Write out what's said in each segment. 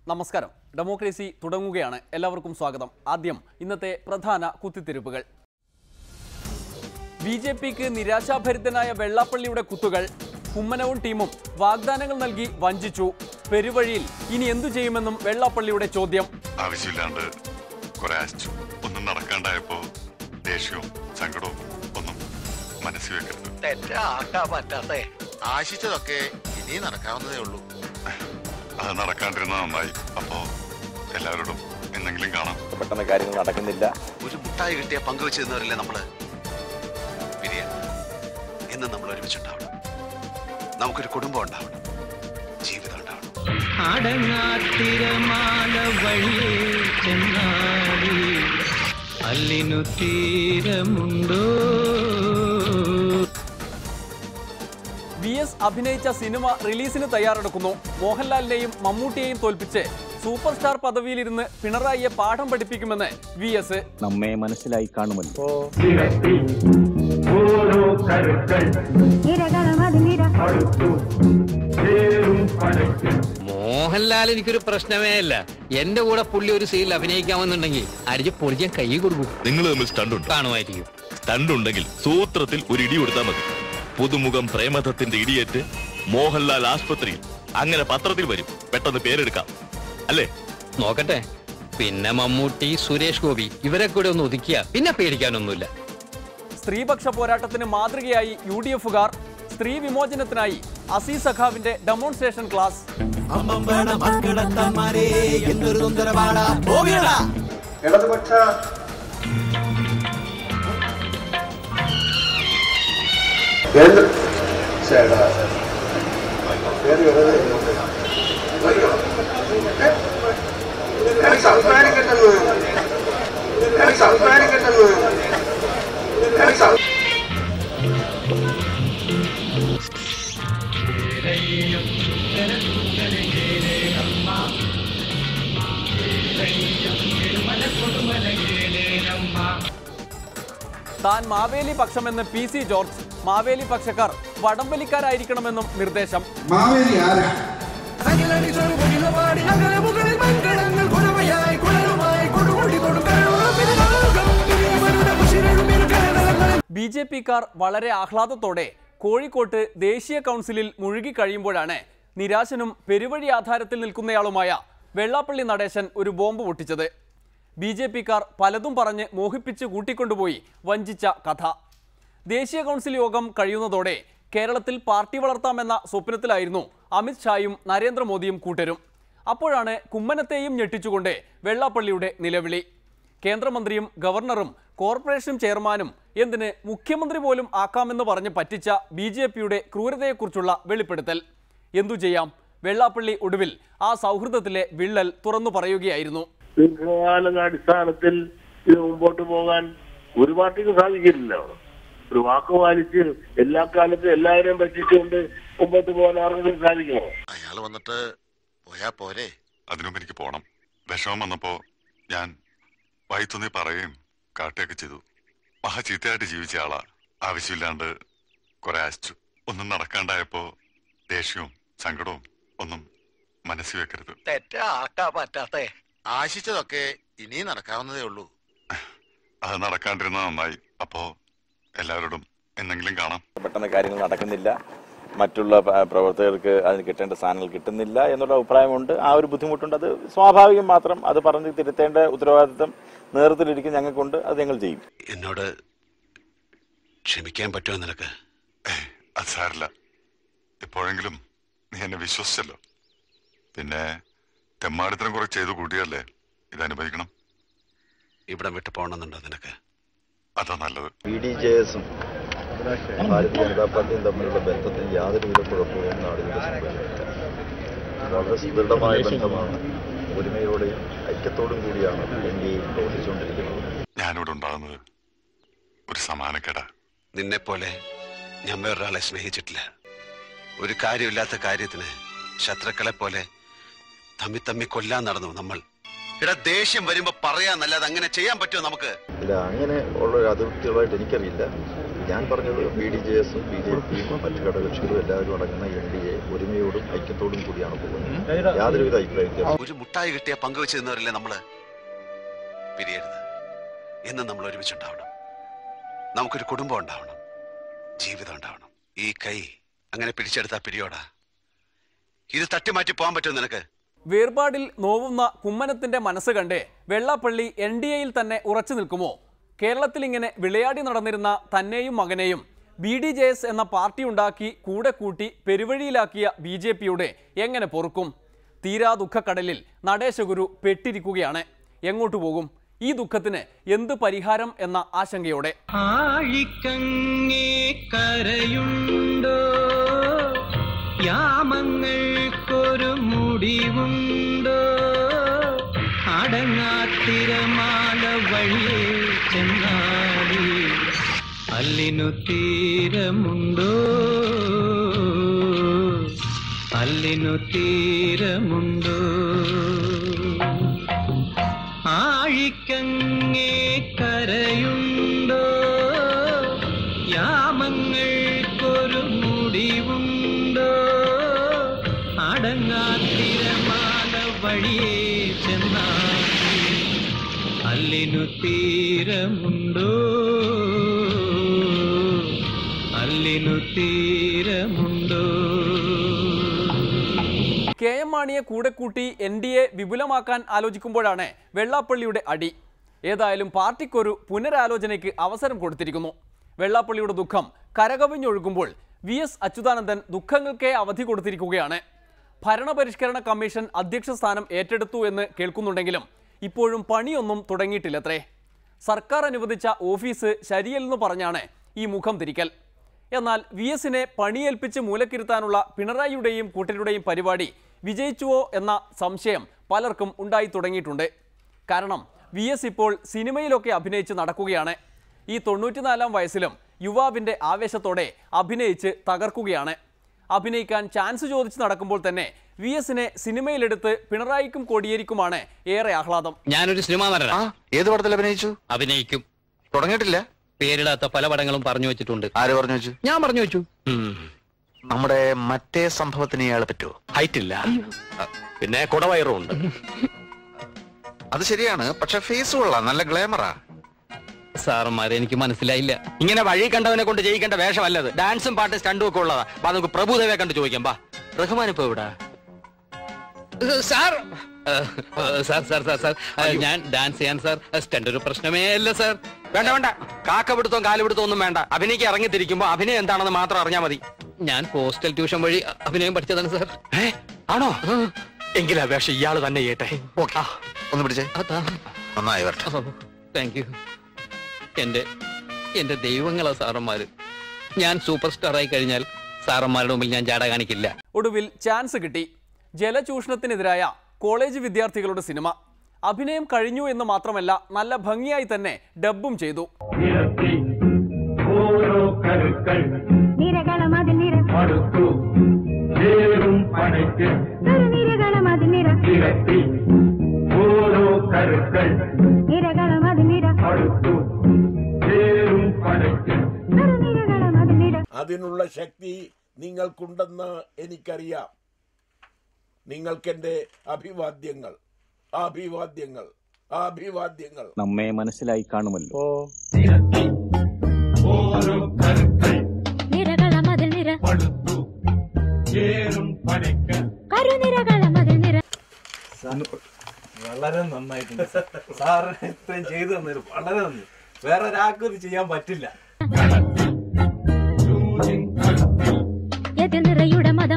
നമസ്കാരം ഡെമോക്രസി തുടങ്ങുകയാണ് എല്ലാവർക്കും സ്വാഗതം ആദ്യം ഇന്നത്തെ പ്രധാന കുത്തിത്തിരിപ്പുകൾ ബി ജെ പിക്ക് നിരാശാഭരിതനായ വെള്ളാപ്പള്ളിയുടെ കുത്തുകൾ കുമ്മനവും ടീമും വാഗ്ദാനങ്ങൾ നൽകി വഞ്ചിച്ചു പെരുവഴിയിൽ ഇനി എന്തു ചെയ്യുമെന്നും വെള്ളാപ്പള്ളിയുടെ ചോദ്യം ആവശ്യമില്ലാണ്ട് കുറെ ആശിച്ചു ഒന്നും നടക്കാണ്ടായപ്പോ ദേഷ്യവും സങ്കടവും ഒന്നും മനസ്സിൽ വെക്കരുത് തെറ്റാക്കാ പറ്റാത്തേ ആശിച്ചതൊക്കെ ഇനി നടക്കാവുന്നതേ ഉള്ളൂ അത് നടക്കാണ്ടിരുന്ന നന്നായി അപ്പോ എല്ലാവരോടും എന്തെങ്കിലും കാണാം പെട്ടെന്ന് കാര്യങ്ങൾ നടക്കുന്നില്ല ഒരു മുട്ടായി കിട്ടിയ പങ്കുവെച്ച് നിന്നവരല്ലേ നമ്മള് പിരിയ ഇന്ന് നമ്മൾ ഒരുമിച്ചുണ്ടാവണം നമുക്കൊരു കുടുംബം ഉണ്ടാവണം ജീവിതം ഉണ്ടാവണം അടങ്ങാത്തിരമാല വഴിയേ ചെന്നാടി അല്ലിനു തീരമുണ്ടോ വി എസ് അഭിനയിച്ച സിനിമ റിലീസിന് തയ്യാറെടുക്കുന്നു മോഹൻലാലിനെയും മമ്മൂട്ടിയെയും തോൽപ്പിച്ച് സൂപ്പർ സ്റ്റാർ പദവിയിലിരുന്ന് പിണറായിയെ പാഠം പഠിപ്പിക്കുമെന്ന് വി എസ് നമ്മെ മനസ്സിലായി കാണുമല്ലോ മോഹൻലാൽ എനിക്കൊരു പ്രശ്നമേ അല്ല എന്റെ കൂടെ പുള്ളി ഒരു സീനിൽ അഭിനയിക്കാമെന്നുണ്ടെങ്കിൽ അടിച്ച് പൊളിക്കാൻ കൈ കൊടുക്കും നിങ്ങൾ തമ്മിൽ സ്റ്റണ്ട് ഉണ്ട് കാണുമായിരിക്കും സ്റ്റണ്ട് ഉണ്ടെങ്കിൽ സൂത്രത്തിൽ ഒരു ഇടി കൊടുത്താൽ മതി പുതുമുഖം പ്രേമദത്തിന്റെ ഇടിയേറ്റ് മോഹൻലാൽ ആസ്പത്രിയിൽ അങ്ങനെ പത്രത്തിൽ വരും പെട്ടെന്ന് പേരെടുക്കാം അല്ലേ നോക്കട്ടെ പിന്നെ മമ്മൂട്ടി സുരേഷ് ഗോപി ഇവരെ കൂടെ ഒന്ന് ഒതുക്കിയ പിന്നെ പേടിക്കാനൊന്നുമില്ല സ്ത്രീപക്ഷ പോരാട്ടത്തിന് മാതൃകയായി യു ഡി എഫുകാർ സ്ത്രീ വിമോചനത്തിനായി അസീസ് സഖാവിന്റെ ഡെമോൺസ്ട്രേഷൻ ക്ലാസ് ഇടതുപക്ഷ കേന്ദ്ര ചേട്ടാ പേര് വെറുതെ ഇങ്ങോട്ട്. ഞാൻ സംസാരിക്കട്ടെന്ന് ഞാൻ സംസാരിക്കട്ടെന്ന് ഞാൻ സം- താൻ മാവേലി പക്ഷമെന്ന് പി സി ജോർജ് മാവേലി പക്ഷക്കാർ വടംവലിക്കാരായിരിക്കണമെന്നും നിർദ്ദേശം മാവേലി ആരാ ബി ജെ പിക്കാർ വളരെ ആഹ്ലാദത്തോടെ കോഴിക്കോട്ട് ദേശീയ കൗൺസിലിൽ മുഴുകിക്കഴിയുമ്പോഴാണ് നിരാശനും പെരുവഴി ആധാരത്തിൽ നിൽക്കുന്നയാളുമായ വെള്ളാപ്പള്ളി നടേശൻ ഒരു ബോംബ് പൊട്ടിച്ചത് ബി ജെ പിക്കാർ പലതും പറഞ്ഞ് മോഹിപ്പിച്ച് കൂട്ടിക്കൊണ്ടുപോയി വഞ്ചിച്ച കഥ ദേശീയ കൗൺസിൽ യോഗം കഴിയുന്നതോടെ കേരളത്തിൽ പാർട്ടി വളർത്താമെന്ന സ്വപ്നത്തിലായിരുന്നു അമിത് ഷായും നരേന്ദ്രമോദിയും കൂട്ടരും അപ്പോഴാണ് കുമ്മനത്തെയും ഞെട്ടിച്ചുകൊണ്ട് വെള്ളാപ്പള്ളിയുടെ നിലവിളി കേന്ദ്രമന്ത്രിയും ഗവർണറും കോർപ്പറേഷൻ ചെയർമാനും എന്തിന് മുഖ്യമന്ത്രി പോലും ആക്കാമെന്ന് പറഞ്ഞ് പറ്റിച്ച ബി ജെ പിയുടെ ക്രൂരതയെക്കുറിച്ചുള്ള വെളിപ്പെടുത്തൽ എന്തു ചെയ്യാം വെള്ളാപ്പള്ളി ഒടുവിൽ ആ സൗഹൃദത്തിലെ വിള്ളൽ തുറന്നു പറയുകയായിരുന്നു ദീർഘകാല അടിസ്ഥാനത്തിൽ ഇത് മുമ്പോട്ട് പോകാൻ ഒരു പാർട്ടിക്കും സാധിക്കില്ല ഒരു വാക്ക് പാലിച്ച് എല്ലാ കാലത്തും എല്ലാവരെയും പറ്റിച്ചുകൊണ്ട് മുമ്പോട്ട് പോകാൻ ആർക്കെങ്കിലും സാധിക്കുമോ അയാൾ വന്നിട്ട് പോയാ പോരെ അതിനുമുമ്പ് എനിക്ക് പോണം വിഷമം വന്നപ്പോ ഞാൻ വൈത്തുന്നി പറയുകയും കാട്ടുകയൊക്കെ ചെയ്തു മഹാ ചീത്തയായിട്ട് ജീവിച്ച ആളാ ആവശ്യമില്ലാണ്ട് കുറെ ആശിച്ചു ഒന്നും നടക്കാണ്ടായപ്പോ ദേഷ്യവും സങ്കടവും ഒന്നും മനസ്സിൽ വെക്കരുത് തെറ്റാക്കാ പറ്റാത്തേ ആശിച്ചതൊക്കെ ഇനി നടക്കാവുന്നതേ ഉള്ളൂ അത് നടക്കാണ്ടിരുന്ന നന്നായി അപ്പോ എല്ലാവരോടും എന്തെങ്കിലും കാണാം പെട്ടെന്ന് കാര്യങ്ങൾ നടക്കുന്നില്ല മറ്റുള്ള പ- പ്രവർത്തകർക്ക് അതിന് കിട്ടേണ്ട സ്ഥാനങ്ങൾ കിട്ടുന്നില്ല എന്നുള്ള അഭിപ്രായമുണ്ട് ആ ഒരു ബുദ്ധിമുട്ടുണ്ട് അത് സ്വാഭാവികം മാത്രം അത് പറഞ്ഞ് തിരുത്തേണ്ട ഉത്തരവാദിത്വം നേതൃത്വത്തിലിരിക്കും ഞങ്ങൾക്കുണ്ട് അത് ഞങ്ങൾ ചെയ്യും എന്നോട് ക്ഷമിക്കാൻ പറ്റുമോ നിനക്ക് ഏയ് അത് സാരില്ല ഇപ്പോഴെങ്കിലും നീ എന്നെ വിശ്വസിച്ചല്ലോ പിന്നെ തെമ്മാടിത്തരം കുറെ ചെയ്തു കൂട്ടിയല്ലേ ഇത് അനുഭവിക്കണം ഇവിടം വിട്ട് പോകണമെന്നുണ്ടോ നിനക്ക് അതാ നല്ലത് ബി ഡി ജെ എസും ഭാരതീയ ജനതാ പാർട്ടിയും തമ്മിലുള്ള ബന്ധത്തിൽ യാതൊരുവിധ കുഴപ്പവും നാടിന്റെ സംഭവിച്ചില്ല വളരെ സുദൃഢമായ ബന്ധമാണ് ഒരുമയോടെയും ഐക്യത്തോടും കൂടിയാണ് എൻ ഡി എ പ്രവർത്തിച്ചുകൊണ്ടിരിക്കുന്നത് ഞാനിവിടെ ഉണ്ടാകുന്നത് ഒരു സമാനക്കേട നിന്നെപ്പോലെ ഞാൻ വേറൊരാളെ സ്നേഹിച്ചിട്ടില്ല ഒരു കാര്യമില്ലാത്ത കാര്യത്തിന് ശത്രുക്കളെ പോലെ തമ്മി തമ്മി കൊല്ലാൻ നടന്നു നമ്മൾ ഇവിടെ ദേഷ്യം വരുമ്പോ പറയാന്നല്ലാതെ അങ്ങനെ ചെയ്യാൻ പറ്റുമോ നമുക്ക് ഇല്ല അങ്ങനെ ഉള്ള ഒരു അതിർത്തികളായിട്ട് എനിക്കറിയില്ല ഞാൻ പറഞ്ഞത് ബി ഡി ജെ എസും ബി ജെ പിയും മറ്റു ഘടകകക്ഷികളും എല്ലാവരും അടങ്ങുന്ന എൻ ഡി എ ഒരുമയോടും ഐക്യത്തോടും കൂടിയാണ് പോകുന്നത് യാതൊരുവിധ അഭിപ്രായ വ്യത്യാസവും ഒരു മുട്ടായി കിട്ടിയ പങ്കുവെച്ച് നിന്നവരല്ലേ നമ്മള് പിരിയരുത് എന്നും നമ്മൾ ഒരുമിച്ചുണ്ടാവണം നമുക്കൊരു കുടുംബം ഉണ്ടാവണം ജീവിതം ഉണ്ടാവണം ഈ കൈ അങ്ങനെ പിടിച്ചെടുത്താ പിരിയോടാ ഇത് തട്ടിമാറ്റി പോകാൻ പറ്റുമോ നിനക്ക് വേർപാടിൽ നോവുന്ന കുമ്മനത്തിന്റെ മനസ്സ് കണ്ട് വെള്ളാപ്പള്ളി എൻ ഡി എയിൽ തന്നെ ഉറച്ചു നിൽക്കുമോ കേരളത്തിൽ ഇങ്ങനെ വിളയാടി നടന്നിരുന്ന തന്നെയും മകനെയും ബി ഡി ജെ എസ് എന്ന പാർട്ടി ഉണ്ടാക്കി കൂടെ കൂട്ടി പെരുവഴിയിലാക്കിയ ബി ജെ പിയുടെ എങ്ങനെ പൊറുക്കും തീരാ ദുഃഖക്കടലിൽ നടേശഗുരു പെട്ടിരിക്കുകയാണ് എങ്ങോട്ടു പോകും ഈ ദുഃഖത്തിന് എന്ത് പരിഹാരം എന്ന ആശങ്കയോടെ ആഴിക്കങ്ങേ കരയുണ്ടോ യാമങ്ങൾക്കൊരു മുടിവുണ്ടോ അടങ്ങാത്തിരമാല വഴിയേ ചെന്നാടി അല്ലിനു തീരമുണ്ടോ അല്ലിനു തീരമുണ്ടോ ആഴിക്കങ്ങേ കരയുണ്ടോ യാമങ്ങൾക്കൊരു മുടിവുണ്ടോ അടങ്ങാത്തിരമാല വഴിയേ ചെന്നാടി അല്ലിനു തീരമുണ്ടോ അല്ലിനു തീരമുണ്ടോ കെ എം മാണിയെ കൂടെ കൂട്ടി എൻ ഡി എ വിപുലമാക്കാൻ ആലോചിക്കുമ്പോഴാണ് വെള്ളാപ്പള്ളിയുടെ അടി ഏതായാലും പാർട്ടിക്കൊരു പുനരാലോചനയ്ക്ക് അവസരം കൊടുത്തിരിക്കുന്നു വെള്ളാപ്പള്ളിയുടെ ദുഃഖം കരകവിഞ്ഞൊഴുകുമ്പോൾ വി എസ് അച്യുതാനന്ദൻ ദുഃഖങ്ങൾക്കേ അവധി കൊടുത്തിരിക്കുകയാണ് ഭരണപരിഷ്കരണ കമ്മീഷൻ അധ്യക്ഷ സ്ഥാനം ഏറ്റെടുത്തു എന്ന് കേൾക്കുന്നുണ്ടെങ്കിലും ഇപ്പോഴും പണിയൊന്നും തുടങ്ങിയിട്ടില്ലത്രേ സർക്കാർ അനുവദിച്ച ഓഫീസ് ശരിയല്ലെന്ന് പറഞ്ഞാണ് ഈ മുഖം തിരിക്കൽ എന്നാൽ വി എസിനെ പണിയേൽപ്പിച്ച് മൂലക്കിരുത്താനുള്ള പിണറായിയുടെയും കൂട്ടരുടെയും പരിപാടി വിജയിച്ചുവോ എന്ന സംശയം പലർക്കും ഉണ്ടായി തുടങ്ങിയിട്ടുണ്ട് കാരണം വി എസ് ഇപ്പോൾ സിനിമയിലൊക്കെ അഭിനയിച്ച് നടക്കുകയാണ് ഈ തൊണ്ണൂറ്റിനാലാം വയസ്സിലും യുവാവിൻ്റെ ആവേശത്തോടെ അഭിനയിച്ച് തകർക്കുകയാണ് അഭിനയിക്കാൻ ചാൻസ് ചോദിച്ച് നടക്കുമ്പോൾ തന്നെ വി എസിനെ സിനിമയിലെടുത്ത് പിണറായിക്കും കോടിയേരിക്കുമാണ് ഏറെ ആഹ്ലാദം ഞാനൊരു സിനിമാ നടനാ ഏത് പടത്തിൽ അഭിനയിച്ചു അഭിനയിക്കും തുടങ്ങിയിട്ടില്ല പേരിടാത്ത പല പടങ്ങളും പറഞ്ഞു വെച്ചിട്ടുണ്ട് ആര് പറഞ്ഞു വെച്ചു ഞാൻ പറഞ്ഞു വെച്ചു നമ്മുടെ മറ്റേ സംഭവത്തിന് ഇയാളെ പറ്റുമോ ഹൈറ്റ് ഇല്ല പിന്നെ കുടവയറും ഉണ്ട് അത് ശരിയാണ് പക്ഷെ ഫേസ് കൊള്ളാം നല്ല ഗ്ലാമറാ സാറന്മാരെ എനിക്ക് മനസ്സിലായില്ല ഇങ്ങനെ വഴി കണ്ടവനെ കൊണ്ട് ജയിക്കേണ്ട വേഷമല്ലത് ഡാൻസും പാട്ടും സ്റ്റണ്ടും ഒക്കെ ഉള്ളതാ വാ നമുക്ക് പ്രഭുദേവയെ കണ്ട് ചോദിക്കാം ബാ റഹ്മാൻ ഇപ്പൊ എവിടാ sir sir sir sir sir ഞാൻ ഡാൻസ് ചെയ്യാൻ സാർ സ്റ്റണ്ട് ഒരു പ്രശ്നമേ അല്ല സാർ വേണ്ട വേണ്ട കാക്കപിടുത്തവും കാലുപിടുത്തവും ഒന്നും വേണ്ട അഭിനയിക്ക് ഇറങ്ങിത്തിരിക്കുമ്പോ അഭിനയം എന്താണെന്ന് മാത്രം അറിഞ്ഞാൽ മതി ഞാൻ പോസ്റ്റൽ ട്യൂഷൻ വഴി അഭിനയം പഠിച്ചതാണ് സാർ ഏ ആണോ എങ്കിൽ അപേക്ഷ ഇയാള് തന്നെ ചെയ്യട്ടെ ഓക്കെ ഒന്ന് പിടിച്ചേ അതാ നന്നായി വരട്ടെ താങ്ക് യു എന്റെ എന്റെ ദൈവങ്ങളാ സാറന്മാര് ഞാൻ സൂപ്പർ സ്റ്റാർ ആയി കഴിഞ്ഞാൽ സാറന്മാരുടെ മുമ്പിൽ ഞാൻ ജാട കാണിക്കില്ല ഒടുവിൽ ചാൻസ് കിട്ടി ജലചൂഷണത്തിനെതിരായ കോളേജ് വിദ്യാർത്ഥികളുടെ സിനിമ അഭിനയം കഴിഞ്ഞു എന്ന് മാത്രമല്ല നല്ല ഭംഗിയായി തന്നെ ഡബ്ബും ചെയ്തു ഓരോ കരുക്കൾ നിരകളമതിൽ നിര അടുത്തു ചേരും പടയ്ക്ക് നിരകളമതിൽ നിര ഇരട്ടി ഓരോ കരുക്കൾ നിരകളമതിൽ നിര അടുത്തു ചേരും പടയ്ക്ക് നിരകളമതിൽ നിര അതിനുള്ള ശക്തി നിങ്ങൾക്കുണ്ടെന്ന് എനിക്കറിയാം നിങ്ങൾക്കെന്റെ അഭിവാദ്യങ്ങൾ അഭിവാദ്യങ്ങൾ അഭിവാദ്യങ്ങൾ നമ്മെ മനസ്സിലായി കാണുമല്ലോ ഓരോ കരുക്കൾ നിരകളമതിൽ നിര അടുത്തു ചേരും പടയ്ക്ക് കരുനിരകളമതിൽ നിര വളരെ നന്നായിട്ടുണ്ട് സാർ ഇത്രയും ചെയ്തു തന്നതിന് വളരെ നന്ദി വേറെ ഒരാൾക്കും ഇത് ചെയ്യാൻ പറ്റില്ല എതിർ നിറയുടെ മതം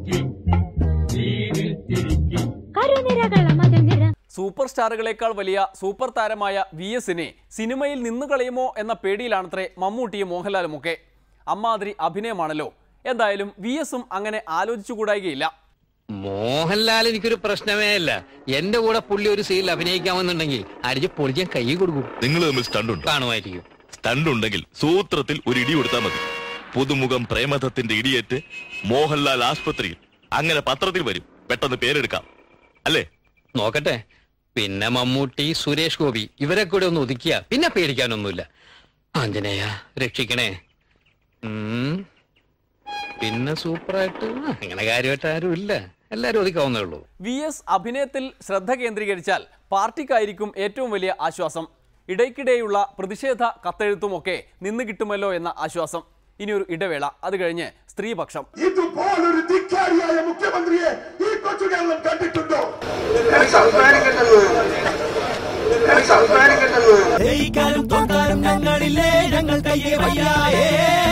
കരുനിരകളമതിൽ നിര സൂപ്പർ സ്റ്റാറുകളെക്കാൾ വലിയ സൂപ്പർ താരമായ വി എസിനെ സിനിമയിൽ നിന്നു കളയുമോ എന്ന പേടിയിലാണത്രേ മമ്മൂട്ടിയും മോഹൻലാലുമൊക്കെ അമ്മാതിരി അഭിനയമാണല്ലോ എന്തായാലും വി എസും അങ്ങനെ ആലോചിച്ചുകൂടായികയില്ല മോഹൻലാൽ എനിക്കൊരു പ്രശ്നമേ അല്ല എന്റെ കൂടെ പുള്ളി ഒരു സീനിൽ അഭിനയിക്കാമെന്നുണ്ടെങ്കിൽ അടിച്ച് പൊളിക്കാൻ കൈ കൊടുക്കും നിങ്ങൾ തമ്മിൽ സ്റ്റണ്ട് ഉണ്ട് കാണുമായിരിക്കും സ്റ്റണ്ട് ഉണ്ടെങ്കിൽ സൂത്രത്തിൽ ഒരു ഇടി കൊടുത്താൽ മതി പുതുമുഖം പ്രേമദത്തിന്റെ ഇടിയേറ്റ് മോഹൻലാൽ ആസ്പത്രിയിൽ അങ്ങനെ പത്രത്തിൽ വരും പെട്ടെന്ന് പേരെടുക്കാം അല്ലേ നോക്കട്ടെ പിന്നെ മമ്മൂട്ടി സുരേഷ് ഗോപി ഇവരെ കൂടെ ഒന്ന് ഒതുക്കിയ പിന്നെ പേടിക്കാനൊന്നുമില്ല ആഞ്ജനേയ രക്ഷിക്കണേ ഉം. പിന്നെ സൂപ്പറായിട്ട് ആ, അങ്ങനെ കാര്യമായിട്ട് ആരും ഇല്ല എല്ലാരും ഒതുക്കാവുന്നേ ഉള്ളൂ വി എസ് അഭിനയത്തിൽ ശ്രദ്ധ കേന്ദ്രീകരിച്ചാൽ പാർട്ടിക്കായിരിക്കും ഏറ്റവും വലിയ ആശ്വാസം ഇടയ്ക്കിടെയുള്ള പ്രതിഷേധ കത്തെഴുത്തുമൊക്കെ നിന്ന് കിട്ടുമല്ലോ എന്ന ആശ്വാസം ഇനിയൊരു ഇടവേള അത് കഴിഞ്ഞ് സ്ത്രീപക്ഷം ഇതുപോലൊരു ധിക്കാരിയായ മുഖ്യമന്ത്രിയെ ഈ കൊച്ചു കേരളം കണ്ടിട്ടുണ്ടോ സംസാരിക്കട്ടെന്ന് സംസാരിക്കട്ടെന്ന് ജയിക്കാനും തോക്കാനും ഞങ്ങളില്ലേ ഞങ്ങൾ കയ്യെ വയ്യായേ